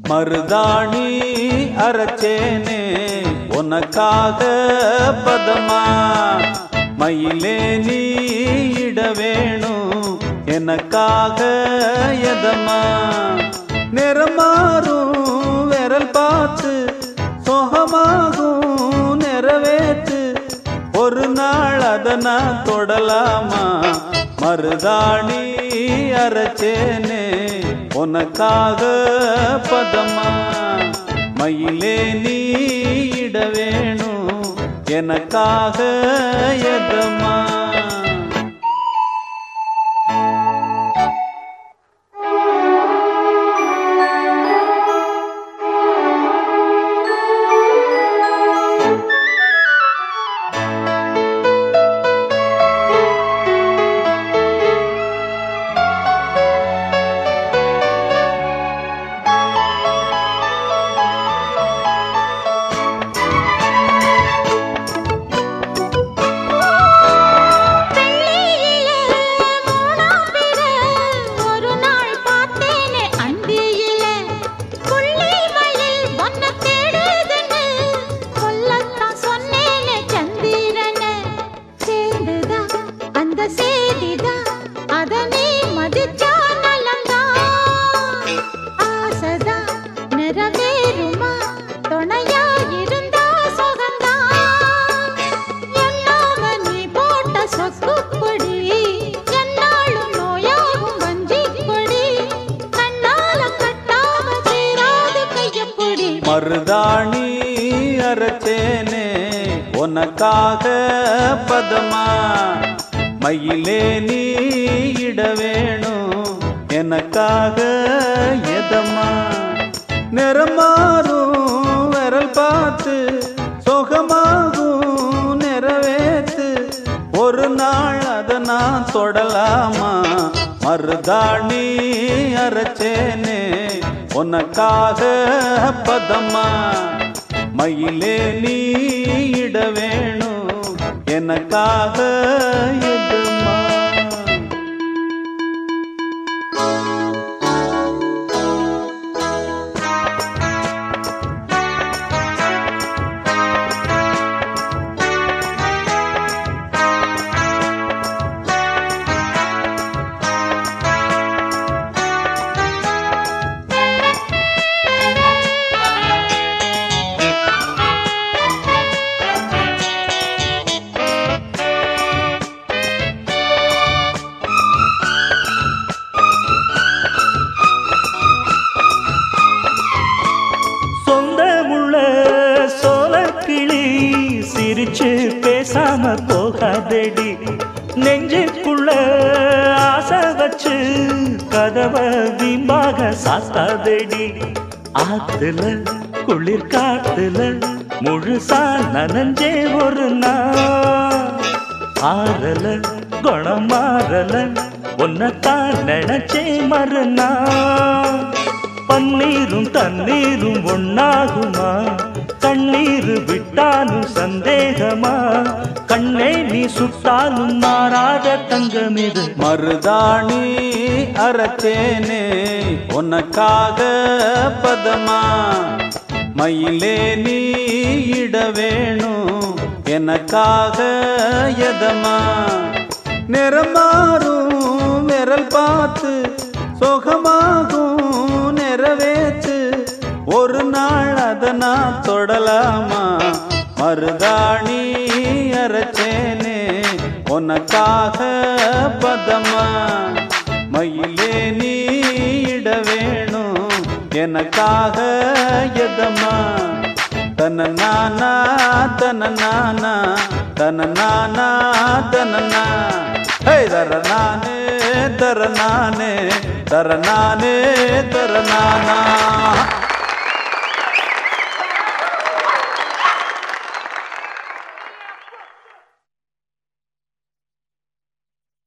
மருதாணி அரைச்சேனே உனக்காக பதமா மயிலே நீ இட வேணும் எனக்காக எதமா நிறமாறும் விரல் பார்த்து சொகமாகும் நிறைவேற்று ஒரு நாள் அத நான் தொடலாமா மருதாணி அரைச்சேனே உனக்காக பதமா மயிலே நீ இட வேணும் எனக்காக எதமா ஒரு நாள் பார்த்தேனே அந்தியில புள்ளி மயில் ஒன்ன தேடுதுன்னு சொல்லத்தான் சொன்னேனே சந்திரனே சேர்ந்துதா அந்த சேதிதா அத நீ மதிச்சா நலம்தான் ஆசதா நிறைவேறுமா துணையா இருந்தா சுகந்தான் என்னாம நீ போட்ட சொக்குப்பொடி என்னாலும் நோயாகும் வஞ்சிக்கொடி கண்ணால கட்டாம சேராது கையப்பொடி மருதாணி அரைச்சேனே உனக்காக பதமா மயிலே நீ இட வேணும் எனக்காக எதமா நிறமாறும் விரல் பார்த்து சுகமாகும் நிறைவேத்து ஒரு நாள் அத நான் தொடலாமா மருதாணி அரைச்சேனே உனக்காக பதமா மயிலே நீ இட வேணும் எனக்காக எதுமா சொந்தமுள்ள சோலக்கிளி சிரிச்சு பேசாம போகாதடி நெஞ்சுக்குள்ள ஆசை வச்சு கதவ வீம்பாக சாத்தாதடி ஆத்துல குளிர் காத்துல முழுசா நனஞ்சே ஒரு நாள் ஆறல குணம் மாறல உன்னைத்தான் நினைச்சே மறுநா பன்னீரும் தண்ணீரும் ஒன்னாகுமா கண்ணீர் விட்டாலும் சந்தேகமா கண்ணே நீ சுட்டாலும் மாறாத தங்கம் இது மருதாணி அரைச்சேனே உனக்காக பதமா மயிலே நீ இட வேணும் எனக்காக எதமா நிறமாறும் விரல் பார்த்து சுகமாகும் நிறைவேற்று ஒரு நாள் அத நான் தொடலாமா மருதாணி அரைச்சேனே உனக்காக பதமா மயிலே நீ இட வேணும் எனக்காக எதமா தன நானா தன நானா தன நானா தன நா ஹே தர நானே தர நானே தர நானே தர நானா